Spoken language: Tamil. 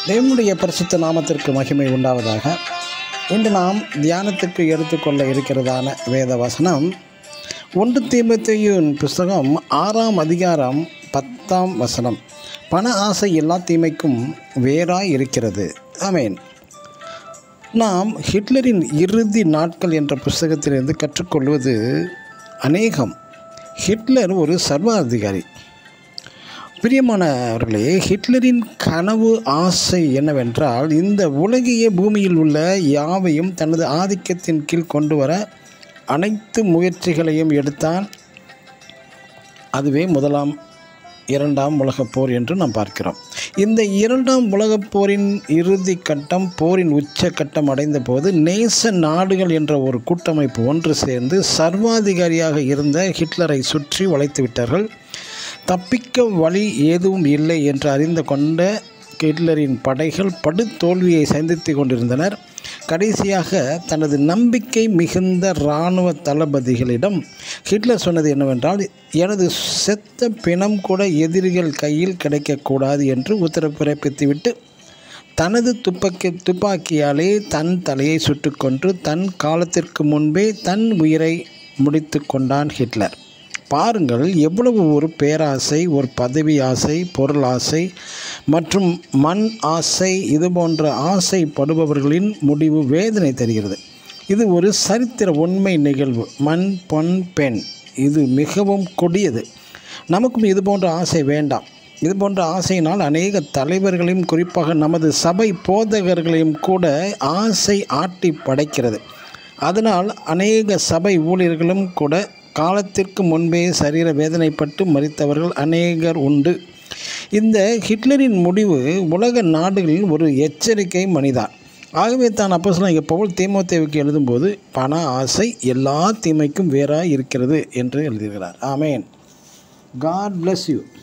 தேவனுடைய பரிசுத்த நாமத்திற்கு மகிமை உண்டாவதாக இன்று நாம் தியானத்துக்கு எடுத்துக்கொள்ள இருக்கிறதான வேத வசனம் ஒன்று தீமத்தையின் புஸ்தகம் ஆறாம் அதிகாரம் பத்தாம் வசனம் பண ஆசை எல்லா தீமைக்கும் வேறாய் இருக்கிறது ஆமேன் நாம் ஹிட்லரின் இறுதி நாட்கள் என்ற புஸ்தகத்திலிருந்து கற்றுக்கொள்வது அநேகம் ஹிட்லர் ஒரு சர்வாதிகாரி பிரியமானவர்களே ஹிட்லரின் கனவு ஆசை என்னவென்றால் இந்த உலகையே பூமியில் உள்ள யாவையும் தனது ஆதிக்கத்தின் கீழ் கொண்டு வர அனைத்து முயற்சிகளையும் எடுத்தான் அதுவே முதலாம் இரண்டாம் உலகப் போர் என்று நாம் பார்க்கிறோம் இந்த இரண்டாம் உலகப் போரின் இறுதி கட்டம் போரின் உச்சக்கட்டம் அடைந்த போது நேச நாடுகள் என்ற ஒரு கூட்டமைப்பு ஒன்று சேர்ந்து சர்வாதிகாரியாக இருந்த ஹிட்லரை சுற்றி வளைத்து விட்டார்கள் தப்பிக்க வழி எதுவும் இல்லை என்று அறிந்து கொண்ட ஹிட்லரின் படைகள் படு தோல்வியை சந்தித்து கொண்டிருந்தனர் கடைசியாக தனது நம்பிக்கை மிகுந்த இராணுவ தளபதிகளிடம் ஹிட்லர் சொன்னது என்னவென்றால் எனது செத்த பிணம் கூட எதிரிகள் கையில் கிடைக்கக்கூடாது என்று உத்தரவு பிறப்பித்துவிட்டு தனது துப்பாக்கி துப்பாக்கியாலே தன் தலையை சுட்டுக்கொன்று தன் காலத்திற்கு முன்பே தன் உயிரை முடித்து கொண்டான் ஹிட்லர் பாருங்கள் எவ்வளவு ஒரு பேராசை ஒரு பதவி ஆசை பொருள் ஆசை மற்றும் மண் ஆசை இது போன்ற ஆசைப்படுபவர்களின் முடிவு வேதனை தருகிறது இது ஒரு சரித்திர உண்மை நிகழ்வு மண் பொன் பெண் இது மிகவும் கொடியது நமக்கும் இது போன்ற ஆசை வேண்டாம் இது போன்ற ஆசையினால் அநேக தலைவர்களையும் குறிப்பாக நமது சபை போதகர்களையும் கூட ஆசை ஆட்டி படைக்கிறது அதனால் அநேக சபை ஊழியர்களும் கூட காலத்திற்கு முன்பே சரீர வேதனைப்பட்டு மறித்தவர்கள் அநேகர் உண்டு இந்த ஹிட்லரின் முடிவு உலக நாடுகளில் ஒரு எச்சரிக்கை மனிதான் ஆகவே தான் அப்போ சொல்ல இங்கே பவுல் தீமோத்தேவுக்கு எழுதும்போது பண ஆசை எல்லா தீமைக்கும் வேறாக இருக்கிறது என்று எழுதுகிறார் ஆமேன் காட் bless யூ